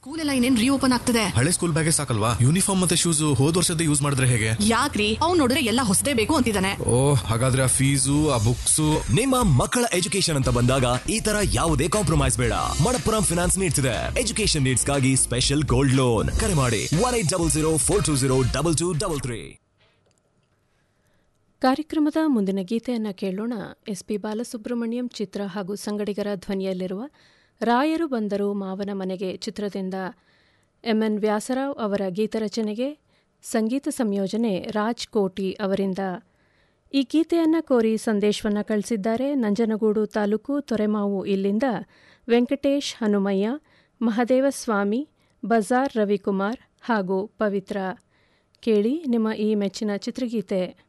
school ಎಲ್ಲ ಇನ್ನೇನ್ reopen ಆಗ್ತದೆ ಹಳೆ ಸ್ಕೂಲ್ ಬ್ಯಾಗೇ ಸಾಕಲ್ವಾ ಯೂನಿಫಾರ್ಮ್ ಮತ್ತೆ ಶೂಸ್ ಹೋದ್ ವರ್ಷದ ಯೂಸ್ ಮಾಡಿದ್ರೆ ಹೇಗೆ ಯಾಕ್ರಿ ಅವ್ನ್ ನೋಡಿದ್ರೆ ಎಲ್ಲ ಹೊಸದೇ ಬೇಕು ಅಂತಿದ್ದಾನೆ ಓ ಹಾಗಾದ್ರೆ ಆ ಫೀಸು ಆ ಬುಕ್ಸು ನಿಮ್ಮ ಮಕ್ಕಳ ಎಜುಕೇಶನ್ ಅಂತ ಬಂದಾಗ ಈ ತರ ಯಾವುದೇ ಕಾಂಪ್ರಮೈಸ್ ಬೇಡ ಮಣಪ್ಪುರಂ ಫಿನಾನ್ಸ್ ನೀಡ್ತಿದೆ ಎಜುಕೇಶನ್ ನೀಡ್ಸ್ಗಾಗಿ ಸ್ಪೆಷಲ್ ಗೋಲ್ಡ್ ಲೋನ್ ಕರೆ ಮಾಡಿ one eight double zero four two zero double two double three ಕಾರ್ಯಕ್ರಮದ ಮುಂದಿನ ಗೀತೆಯನ್ನು ಕೇಳೋಣ ಎಸ್ ಪಿ ಬಾಲಸುಬ್ರಹ್ಮಣ್ಯಂ ಚಿತ್ರ ಹಾಗೂ ಸಂಗಡಿಗರ ಧ್ವನಿಯಲ್ಲಿರುವ ರಾಯರು ಬಂದರು ಮಾವನ ಮನೆಗೆ ಚಿತ್ರದಿಂದ ಎಂಎನ್ ವ್ಯಾಸರಾವ್ ಅವರ ಗೀತರಚನೆಗೆ ಸಂಗೀತ ಸಂಯೋಜನೆ ರಾಜ್ ಕೋಟಿ ಅವರಿಂದ ಈ ಗೀತೆಯನ್ನು ಕೋರಿ ಸಂದೇಶವನ್ನು ಕಳಿಸಿದ್ದಾರೆ ನಂಜನಗೂಡು ತಾಲೂಕು ತೊರೆಮಾವು ಇಲ್ಲಿಂದ ವೆಂಕಟೇಶ್ ಹನುಮಯ್ಯ ಮಹದೇವಸ್ವಾಮಿ ಬಜಾರ್ ರವಿಕುಮಾರ್ ಹಾಗೂ ಪವಿತ್ರ ಕೇಳಿ ನಿಮ್ಮ ಈ ಮೆಚ್ಚಿನ ಚಿತ್ರಗೀತೆ